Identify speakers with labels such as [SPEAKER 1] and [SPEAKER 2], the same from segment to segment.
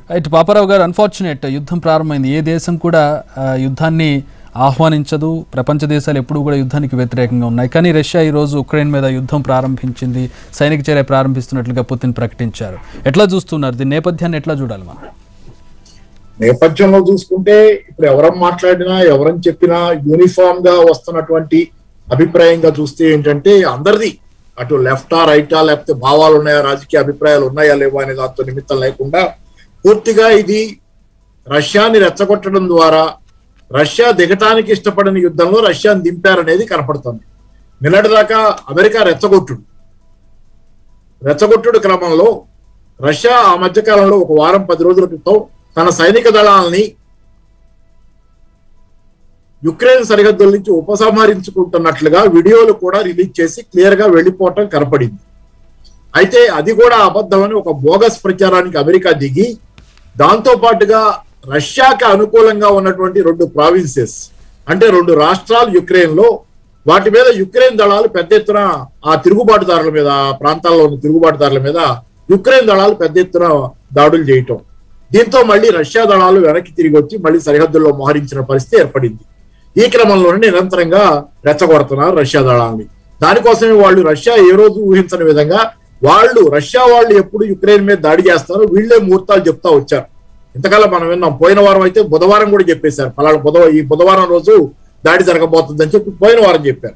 [SPEAKER 1] ఇటు పాపారావు గారు అన్ఫార్చునేట్ యుద్ధం ప్రారంభమైంది ఏ దేశం కూడా ఆ, యుద్ధాన్ని ఆహ్వానించదు ప్రపంచ దేశాలు ఎప్పుడూ కూడా యుద్ధానికి వ్యతిరేకంగా ఉన్నాయి కానీ రష్యా ఈ రోజు ఉక్రెయిన్ మీద యుద్ధం ప్రారంభించింది సైనిక చర్య ప్రారంభిస్తున్నట్లుగా పుతిన్ ప్రకటించారు ఎట్లా చూస్తున్నారు దీని నేపథ్యాన్ని ఎట్లా చూడాలి మనం
[SPEAKER 2] నేపథ్యంలో చూసుకుంటే ఇప్పుడు ఎవరం మాట్లాడినా ఎవరని చెప్పినా యూనిఫామ్ గా వస్తున్నటువంటి అభిప్రాయంగా చూస్తే ఏంటంటే అందరిది అటు లెఫ్టా రైటా లేకపోతే భావాలు ఉన్నాయా రాజకీయ అభిప్రాయాలు ఉన్నాయా లేవా అనే దాంతో నిమిత్తం లేకుండా పూర్తిగా ఇది రష్యాని రెచ్చగొట్టడం ద్వారా రష్యా దిగటానికి ఇష్టపడిన యుద్ధంలో రష్యాని దింపారనేది కనపడుతుంది నిన్నటిదాకా అమెరికా రెచ్చగొట్టుడు రెచ్చగొట్టుడు క్రమంలో రష్యా ఆ మధ్య కాలంలో ఒక వారం పది రోజుల క్రితం తన సైనిక దళాలని యుక్రెయిన్ సరిహద్దుల నుంచి ఉపసంహరించుకుంటున్నట్లుగా వీడియోలు కూడా రిలీజ్ చేసి క్లియర్ గా వెళ్ళిపోవటం కనపడింది అయితే అది కూడా అబద్ధమని ఒక బోగస్ ప్రచారానికి అమెరికా దిగి దాంతో పాటుగా రష్యాకి అనుకూలంగా ఉన్నటువంటి రెండు ప్రావిన్సెస్ అంటే రెండు రాష్ట్రాలు యుక్రెయిన్ లో వాటి మీద యుక్రెయిన్ దళాలు పెద్ద ఎత్తున ఆ తిరుగుబాటుదారుల మీద ఆ ప్రాంతాల్లో ఉన్న తిరుగుబాటుదారుల మీద యుక్రెయిన్ దళాలు పెద్ద ఎత్తున దాడులు చేయటం దీంతో మళ్ళీ రష్యా దళాలు వెనక్కి తిరిగి వచ్చి మళ్ళీ సరిహద్దుల్లో మోహరించిన పరిస్థితి ఏర్పడింది ఈ క్రమంలోనే నిరంతరంగా రెచ్చగొడుతున్నారు రష్యా దళాలని దానికోసమే వాళ్ళు రష్యా ఏ రోజు ఊహించని విధంగా వాళ్ళు రష్యా వాళ్ళు ఎప్పుడు యుక్రెయిన్ మీద దాడి చేస్తారో వీళ్ళే ముహూర్తాలు చెప్తా వచ్చారు ఇంతకాలం మనం విన్నాం పోయిన వారం అయితే బుధవారం కూడా చెప్పేశారు పలానా బుధవారం ఈ బుధవారం రోజు దాడి జరగబోతుందని చెప్పి పోయిన వారం చెప్పారు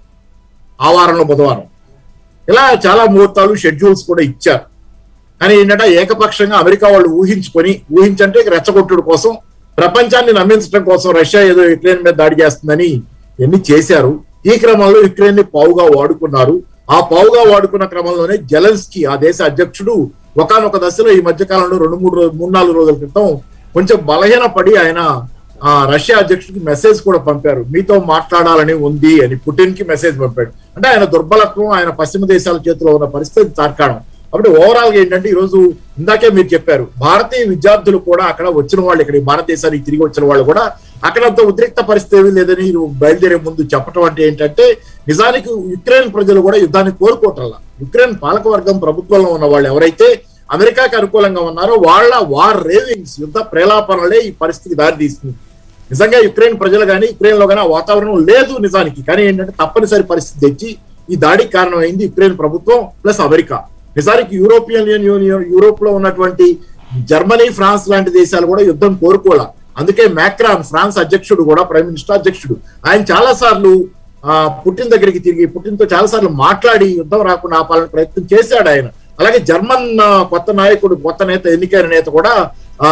[SPEAKER 2] ఆ వారంలో బుధవారం ఇలా చాలా ముహూర్తాలు షెడ్యూల్స్ కూడా ఇచ్చారు కానీ ఏంటంటే ఏకపక్షంగా అమెరికా వాళ్ళు ఊహించుకొని ఊహించంటే ఇక రెచ్చగొట్టుడు కోసం ప్రపంచాన్ని నమ్మించడం కోసం రష్యా ఏదో యుక్రెయిన్ మీద దాడి చేస్తుందని ఎన్ని చేశారు ఈ క్రమంలో యుక్రెయిన్ ని పావుగా వాడుకున్నారు ఆ పావుగా వాడుకున్న క్రమంలోనే జెలెన్స్కీ ఆ దేశ అధ్యక్షుడు ఒకనొక దశలో ఈ మధ్య కాలంలో రెండు మూడు రోజు మూడు నాలుగు రోజుల క్రితం కొంచెం బలహీన పడి ఆయన ఆ రష్యా అధ్యక్షుడికి మెసేజ్ కూడా పంపారు మీతో మాట్లాడాలని ఉంది అని పుటిన్ కి మెసేజ్ పంపాడు అంటే ఆయన దుర్బలత్వం ఆయన పశ్చిమ దేశాల చేతిలో ఉన్న పరిస్థితి తార్కాణం కాబట్టి ఓవరాల్ గా ఏంటంటే ఈ రోజు ఇందాకే మీరు చెప్పారు భారతీయ విద్యార్థులు కూడా అక్కడ వచ్చిన వాళ్ళు ఇక్కడ భారతదేశానికి తిరిగి వచ్చిన వాళ్ళు కూడా అక్కడంత ఉద్రిక్త పరిస్థితి ఏమీ లేదని నువ్వు బయలుదేరే ముందు చెప్పడం అంటే ఏంటంటే నిజానికి యుక్రెయిన్ ప్రజలు కూడా యుద్ధాన్ని కోరుకోవటంలా యుక్రెయిన్ పాలకవర్గం ప్రభుత్వంలో ఉన్న వాళ్ళు ఎవరైతే అమెరికాకి అనుకూలంగా ఉన్నారో వాళ్ళ వార్ రేవింగ్స్ యుద్ధ ప్రేలాపనలే ఈ పరిస్థితికి దారితీస్తుంది నిజంగా యుక్రెయిన్ ప్రజలు కానీ యుక్రెయిన్ లో కానీ ఆ వాతావరణం లేదు నిజానికి కానీ ఏంటంటే తప్పనిసరి పరిస్థితి తెచ్చి ఈ దాడికి కారణమైంది యుక్రెయిన్ ప్రభుత్వం ప్లస్ అమెరికా నిజానికి యూరోపియన్ యూనియన్ యూరోప్ లో ఉన్నటువంటి జర్మనీ ఫ్రాన్స్ లాంటి దేశాలు కూడా యుద్ధం కోరుకోలే అందుకే మ్యాక్రాన్ ఫ్రాన్స్ అధ్యక్షుడు కూడా ప్రైమ్ మినిస్టర్ అధ్యక్షుడు ఆయన చాలా సార్లు ఆ పుటిన్ దగ్గరికి తిరిగి పుటిన్ తో చాలా సార్లు మాట్లాడి యుద్ధం రాకుండా ఆపాలని ప్రయత్నం చేశాడు ఆయన అలాగే జర్మన్ ఆ, కొత్త నాయకుడు కొత్త నేత ఎన్నికైన నేత కూడా ఆ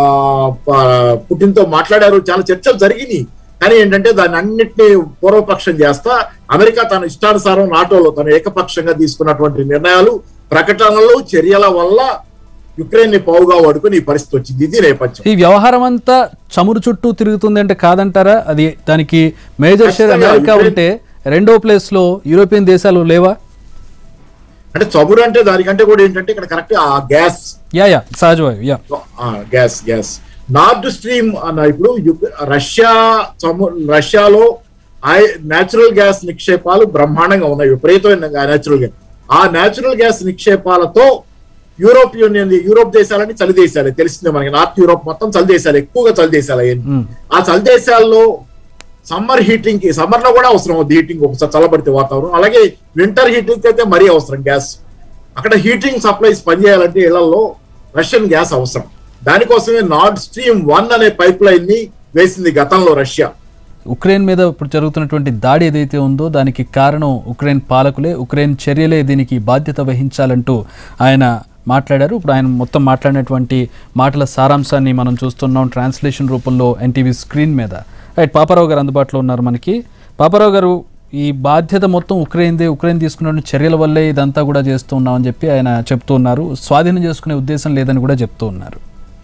[SPEAKER 2] ప- పుటిన్ తో మాట్లాడారు చాలా చర్చలు జరిగినాయి కానీ ఏంటంటే దాన్ని అన్నిటినీ పూర్వపక్షం చేస్తా అమెరికా తన ఇష్టానుసారం నాటోలో తను ఏకపక్షంగా తీసుకున్నటువంటి నిర్ణయాలు ప్రకటనలు చర్యల వల్ల యుక్రెయిన్ ని పావుగా వాడుకొని ఈ పరిస్థితి వచ్చింది ఇది నేపథ్యం
[SPEAKER 1] ఈ వ్యవహారం అంతా చమురు చుట్టూ తిరుగుతుంది అంటే కాదంటారా అది దానికి మేజర్ షేర్
[SPEAKER 2] ఖచ్చితంగా
[SPEAKER 1] అమెరికా
[SPEAKER 2] యుక్రెయిన్-
[SPEAKER 1] ఉంటే రెండో ప్లేస్ లో యూరోపియన్ దేశాలు లేవా
[SPEAKER 2] అంటే చమురు అంటే దానికంటే కూడా ఏంటంటే ఇక్కడ కరెక్ట్ ఆ గ్యాస్
[SPEAKER 1] యా యా సహజవాయు యా
[SPEAKER 2] ఆ, గ్యాస్ గ్యాస్ నార్త్ స్ట్రీమ్ అన్న ఇప్పుడు యుక్- రష్యా చము రష్యాలో నేచురల్ గ్యాస్ నిక్షేపాలు బ్రహ్మాండంగా ఉన్నాయి విపరీతమైన నేచురల్ గ్యాస్ ఆ నేచురల్ గ్యాస్ నిక్షేపాలతో యూరోప్ యూనియన్ యూరోప్ దేశాలని చలి దేశాలే తెలిసిందే మనకి నార్త్ యూరోప్ మొత్తం చలి దేశాలు ఎక్కువగా చలి దేశాలు అయ్యింది
[SPEAKER 1] మ్.
[SPEAKER 2] ఆ చలి దేశాల్లో సమ్మర్ హీటింగ్ కి సమ్మర్ లో కూడా అవసరం అవుతుంది హీటింగ్ ఒకసారి చల్లబడితే వాతావరణం అలాగే వింటర్ హీటింగ్ అయితే మరీ అవసరం గ్యాస్ అక్కడ హీటింగ్ సప్లైస్ పనిచేయాలంటే ఇళ్లలో రష్యన్ గ్యాస్ అవసరం దానికోసమే నార్డ్ స్ట్రీమ్ వన్ అనే పైప్ లైన్ ని వేసింది గతంలో రష్యా
[SPEAKER 1] ఉక్రెయిన్ మీద ఇప్పుడు జరుగుతున్నటువంటి దాడి ఏదైతే ఉందో దానికి కారణం ఉక్రెయిన్ పాలకులే ఉక్రెయిన్ చర్యలే దీనికి బాధ్యత వహించాలంటూ ఆయన మాట్లాడారు ఇప్పుడు ఆయన మొత్తం మాట్లాడినటువంటి మాటల సారాంశాన్ని మనం చూస్తున్నాం ట్రాన్స్లేషన్ రూపంలో ఎన్టీవీ స్క్రీన్ మీద రైట్ పాపారావు గారు అందుబాటులో ఉన్నారు మనకి పాపారావు గారు ఈ బాధ్యత మొత్తం ఉక్రెయిన్దే ఉక్రెయిన్ తీసుకున్న చర్యల వల్లే ఇదంతా కూడా చేస్తూ ఉన్నామని చెప్పి ఆయన చెప్తూ ఉన్నారు స్వాధీనం చేసుకునే ఉద్దేశం లేదని కూడా చెప్తూ ఉన్నారు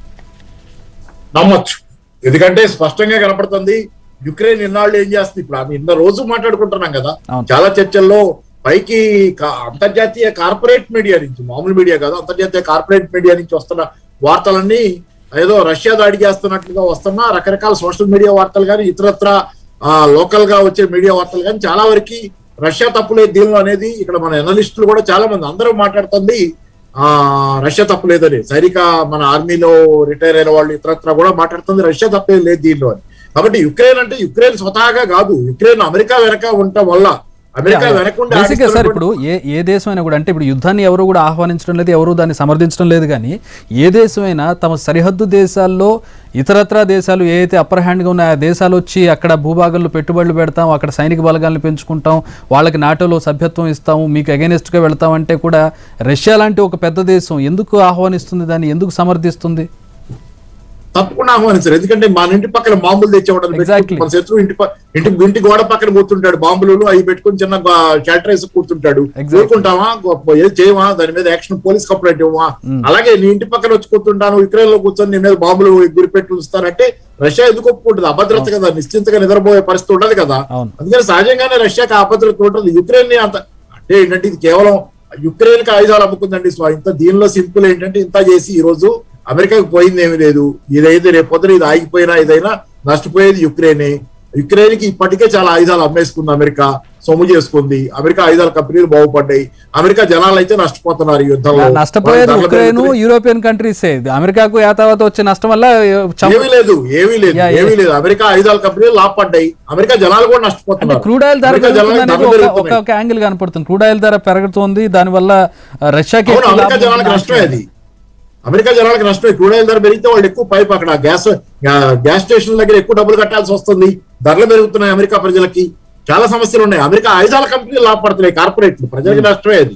[SPEAKER 2] నమ్మొచ్చు ఎందుకంటే స్పష్టంగా కనపడుతుంది యుక్రెయిన్ ఇన్నాళ్ళు ఏం చేస్తుంది ఇప్పుడు ఆమె ఇన్న రోజు మాట్లాడుకుంటున్నాం కదా
[SPEAKER 1] అవును.
[SPEAKER 2] చాలా చర్చల్లో పైకి కా- అంతర్జాతీయ కార్పొరేట్ మీడియా నుంచి మామూలు మీడియా కాదు అంతర్జాతీయ కార్పొరేట్ మీడియా నుంచి వస్తున్న వార్తలన్నీ ఏదో రష్యా దాడి చేస్తున్నట్లుగా వస్తున్న రకరకాల సోషల్ మీడియా వార్తలు కానీ ఇతరత్ర లోకల్ గా వచ్చే మీడియా వార్తలు కానీ చాలా వరకు రష్యా తప్పులే దీనిలో అనేది ఇక్కడ మన ఎనలిస్టులు కూడా చాలా మంది అందరూ మాట్లాడుతుంది ఆ రష్యా తప్పలేదని సైనిక మన ఆర్మీలో రిటైర్ అయిన వాళ్ళు ఇతరత్ర కూడా మాట్లాడుతుంది రష్యా తప్పేది లేదు దీనిలో అని కాబట్టి యుక్రెయిన్ అంటే యుక్రెయిన్ స్వతహాగా కాదు యుక్రెయిన్ అమెరికా వెనక ఉండటం వల్ల అమెరికా వెనకుండా
[SPEAKER 1] బేసిక్గా సార్
[SPEAKER 2] ఆడిస్తున్నటువంటి-
[SPEAKER 1] ఇప్పుడు ఏ ఏ దేశమైనా కూడా అంటే ఇప్పుడు యుద్ధాన్ని ఎవరు కూడా ఆహ్వానించడం లేదు ఎవరు దాన్ని సమర్థించడం లేదు కానీ ఏ దేశమైనా తమ సరిహద్దు దేశాల్లో ఇతరత్రా దేశాలు ఏ అయితే అప్పర్ హ్యాండ్గా ఉన్నాయో ఆ దేశాలు వచ్చి అక్కడ భూభాగంలో పెట్టుబడులు పెడతాం అక్కడ సైనిక బలగాలను పెంచుకుంటాం వాళ్ళకి నాటోలో సభ్యత్వం ఇస్తాము మీకు అగైనెస్ట్గా వెళ్తాం అంటే కూడా రష్యా లాంటి ఒక పెద్ద దేశం ఎందుకు ఆహ్వానిస్తుంది దాన్ని ఎందుకు సమర్థిస్తుంది
[SPEAKER 2] తప్పకుండా ఆహ్వానించారు ఎందుకంటే మన ఇంటి పక్కన బాంబులు తెచ్చేవాడు
[SPEAKER 1] Exactly.
[SPEAKER 2] మన శత్రువు ఇంటి ప- ఇంటి ఇంటి గోడ పక్కన కూర్చుంటాడు బాంబులు అవి పెట్టుకుని చిన్న షెల్టర్ వేసి కూర్చుంటాడు
[SPEAKER 1] Exactly.
[SPEAKER 2] ఊరుకుంటావా గొప్ప- ఏది చేయవా దాని మీద యాక్షన్ పోలీస్ కంప్లైంట్ ఇవ్వమా అలాగే నీ ఇంటి పక్కన వచ్చి కూర్చుంటాను యుక్రెయిన్ లో కూర్చొని నీ మీద బాంబులు గురిపెట్టి ఉంచుతానంటే రష్యా ఎందుకు ఒప్పుకుంటుంది అభద్రత కదా నిశ్చింతగా నిద్రపోయే పరిస్థితి ఉండదు కదా
[SPEAKER 1] అవును
[SPEAKER 2] అందుకని సహజంగానే రష్యాకి ఆ అభద్రత ఉంటుంది యుక్రెయిన్ ని అంత అంటే ఏంటంటే ఇది కేవలం యుక్రెయిన్ కి ఆయుధాలు అమ్ముకుందండి స్వా ఇంత దీనిలో సింపుల్ ఏంటంటే ఇంత చేసి ఈ రోజు అమెరికాకి పోయింది ఏమీ లేదు ఇదైతే రేపు పొద్దున ఇది ఆగిపోయినా ఇదైనా నష్టపోయేది యుక్రెయినే యుక్రెయిన్ కి ఇప్పటికే చాలా ఆయుధాలు అమ్మేసుకుంది అమెరికా సొమ్ము చేసుకుంది అమెరికా ఆయుధాల కంపెనీలు బాగుపడ్డాయి అమెరికా జనాలు అయితే నష్టపోతున్నారు ఈ యుద్ధంలో
[SPEAKER 1] నష్టపోయేది
[SPEAKER 2] ధరలు
[SPEAKER 1] ఉక్రెయిన్
[SPEAKER 2] పెరుగుతున్నాయి.
[SPEAKER 1] యూరోపియన్ కంట్రీసే అమెరికాకు యాతావత వచ్చే నష్టం వల్ల చం-
[SPEAKER 2] ఏమీ లేదు ఏమీ లేదు
[SPEAKER 1] Yeah, yeah.
[SPEAKER 2] ఏమీ లేదు అమెరికా ఆయుధాల కంపెనీలు లాభపడ్డాయి అమెరికా జనాలు కూడా
[SPEAKER 1] అంటే
[SPEAKER 2] నష్టపోతున్నారు
[SPEAKER 1] క్రూడ్ ఆయిల్ ధర
[SPEAKER 2] అమెరికా జనాలకు
[SPEAKER 1] పెరుగుతుంది అనేది
[SPEAKER 2] ధరలు
[SPEAKER 1] ఒక- ఒక
[SPEAKER 2] పెరుగుతున్నాయి.
[SPEAKER 1] ఒక యాంగిల్ కనపడుతుంది క్రూడ్ ఆయిల్ ధర పెరుగుతుంది దానివల్ల ఆ, రష్యాకి
[SPEAKER 2] అవును
[SPEAKER 1] ఎక్కువ
[SPEAKER 2] అమెరికా
[SPEAKER 1] లాభం
[SPEAKER 2] జనాలకు
[SPEAKER 1] ఉంటుంది.
[SPEAKER 2] నష్టమే అది అమెరికా జనాలకు నష్టమే క్రూడ్ ఆయిల్ ధర పెరిగితే వాళ్ళు ఎక్కువ పైపు అక్కడ గ్యాస్ గా- గ్యాస్ స్టేషన్ దగ్గర ఎక్కువ డబ్బులు కట్టాల్సి వస్తుంది ధరలు పెరుగుతున్నాయి అమెరికా ప్రజలకి చాలా సమస్యలు ఉన్నాయి అమెరికా ఆయుధాల కంపెనీలు లాభపడుతున్నాయి కార్పొరేట్లు ప్రజలకి నష్టమే అది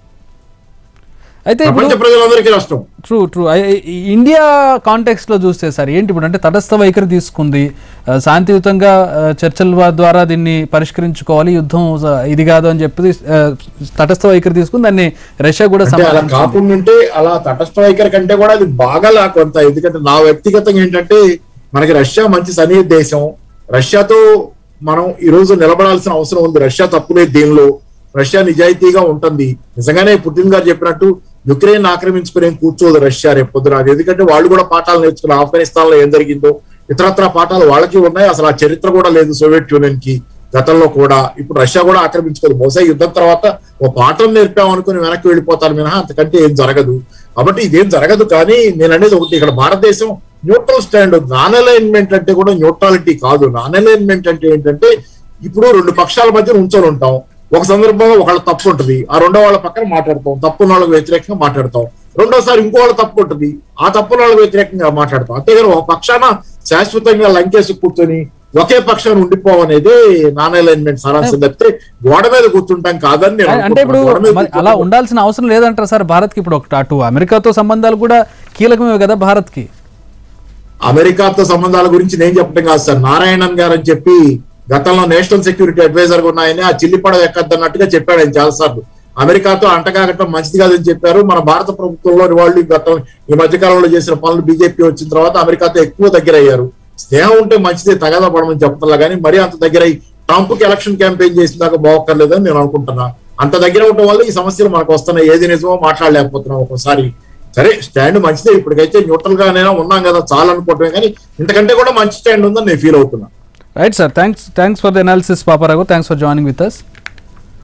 [SPEAKER 1] అయితే ఇప్పుడు
[SPEAKER 2] ప్రపంచ ప్రజలందరికీ నష్టం
[SPEAKER 1] ట్రూ ట్రూ ఇండియా కాంటెక్స్ట్ లో చూస్తే సార్ ఏంటి ఇప్పుడు అంటే తటస్థ వైఖరి తీసుకుంది ఆ, శాంతియుతంగా ఆ, చర్చల వా- ద్వారా దీన్ని పరిష్కరించుకోవాలి యుద్ధం స- ఇది కాదు అని చెప్పి ఆ, తటస్థ వైఖరి తీసుకుని దాన్ని రష్యా కూడా
[SPEAKER 2] అంటే అలా
[SPEAKER 1] సమర్థించింది.
[SPEAKER 2] కాకుండా ఉంటే అలా తటస్థ వైఖరి కంటే కూడా అది బాగా లా కొంత ఎందుకంటే నా వ్యక్తిగతంగా ఏంటంటే మనకి రష్యా మంచి సన్నిహిత దేశం రష్యాతో మనం ఈ రోజు నిలబడాల్సిన అవసరం ఉంది రష్యా తప్పులేదు దీనిలో రష్యా నిజాయితీగా ఉంటుంది నిజంగానే పుతిన్ గారు చెప్పినట్టు యుక్రెయిన్ ఆక్రమించుకుని ఏం కూర్చోదు రష్యా రేపు పొద్దున అది ఎందుకంటే వాళ్ళు కూడా పాఠాలు నేర్చుకున్నారు ఆఫ్ఘనిస్తాన్ లో ఏం జరిగిందో ఇతరత్ర పాఠాలు వాళ్ళకి ఉన్నాయి అసలు ఆ చరిత్ర కూడా లేదు సోవియట్ యూనియన్ కి గతంలో కూడా ఇప్పుడు రష్యా కూడా ఆక్రమించుకోదు బహుశా యుద్ధం తర్వాత ఓ పాఠం నేర్పాం అనుకుని వెనక్కి వెళ్ళిపోతారు మినహా అంతకంటే ఏం జరగదు కాబట్టి ఇదేం జరగదు కానీ నేను అనేది ఒకటి ఇక్కడ భారతదేశం న్యూట్రల్ స్టాండ్ నాన్ అలైన్మెంట్ అంటే కూడా న్యూట్రాలిటీ కాదు నాన్ అలైన్మెంట్ అంటే ఏంటంటే ఇప్పుడు రెండు పక్షాల మధ్య ఉంచొని ఉంటాం ఒక సందర్భంలో ఒకళ్ళ తప్పు ఉంటుంది ఆ రెండో వాళ్ళ పక్కన మాట్లాడతాం తప్పు ఉన్న వాళ్ళకి వ్యతిరేకంగా మాట్లాడతాం రెండోసారి ఇంకో వాళ్ళ తప్పు ఉంటుంది ఆ తప్పు ఉన్న వాళ్ళకి వ్యతిరేకంగా మాట్లాడతాం అంతేగాని ఒక పక్షాన శాశ్వతంగా లంకేసి కూర్చొని ఒకే పక్షాన్ని ఉండిపోవనేది నాన్ అలైన్మెంట్ సారాంశం తప్పితే గోడ మీద కూర్చుంటాం కాదని నేను
[SPEAKER 1] అంటే ఇప్పుడు
[SPEAKER 2] అనుకుంటున్నాను. గోడ మీద
[SPEAKER 1] మరి అలా
[SPEAKER 2] కూర్చోవడం-
[SPEAKER 1] ఉండాల్సిన అవసరం లేదంటారు సార్ భారత్ కి ఇప్పుడు ఒకటి అటు అమెరికాతో సంబంధాలు కూడా కీలకమే కదా భారత్ కి
[SPEAKER 2] అమెరికాతో సంబంధాల గురించి నేను చెప్పడం కాదు సార్ నారాయణన్ గారు అని చెప్పి గతంలో నేషనల్ సెక్యూరిటీ అడ్వైజర్ గా ఉన్నాయని ఆ చిల్లిపడ ఎక్కద్దన్నట్టుగా చెప్పాడు ఆయన చాలాసార్లు అమెరికాతో అంటకాగటం మంచిది కాదని చెప్పారు మన భారత ప్రభుత్వంలోని వాళ్ళు ఈ గతం ఈ మధ్య కాలంలో చేసిన పనులు బీజేపీ వచ్చిన తర్వాత అమెరికాతో ఎక్కువ దగ్గర అయ్యారు స్నేహం ఉంటే మంచిదే తగదా పడమని చెప్తున్నా కానీ మరీ అంత దగ్గర అయ్యి ట్రంప్ కి ఎలక్షన్ క్యాంపెయిన్ చేసిన దాకా బాగోక్కర్లేదని నేను అనుకుంటున్నా అంత దగ్గర ఉండటం వల్ల ఈ సమస్యలు మనకు వస్తున్నాయి ఏది నిజమో మాట్లాడలేకపోతున్నాం ఒకసారి సరే స్టాండ్ మంచిదే ఇప్పటికైతే న్యూట్రల్ గానైనా ఉన్నాం కదా చాలా అనుకోవటమే కానీ ఇంతకంటే కూడా మంచి స్టాండ్ ఉందని నేను ఫీల్ అవుతున్నా
[SPEAKER 1] right sir thanks thanks for the analysis Paparao thanks for joining with us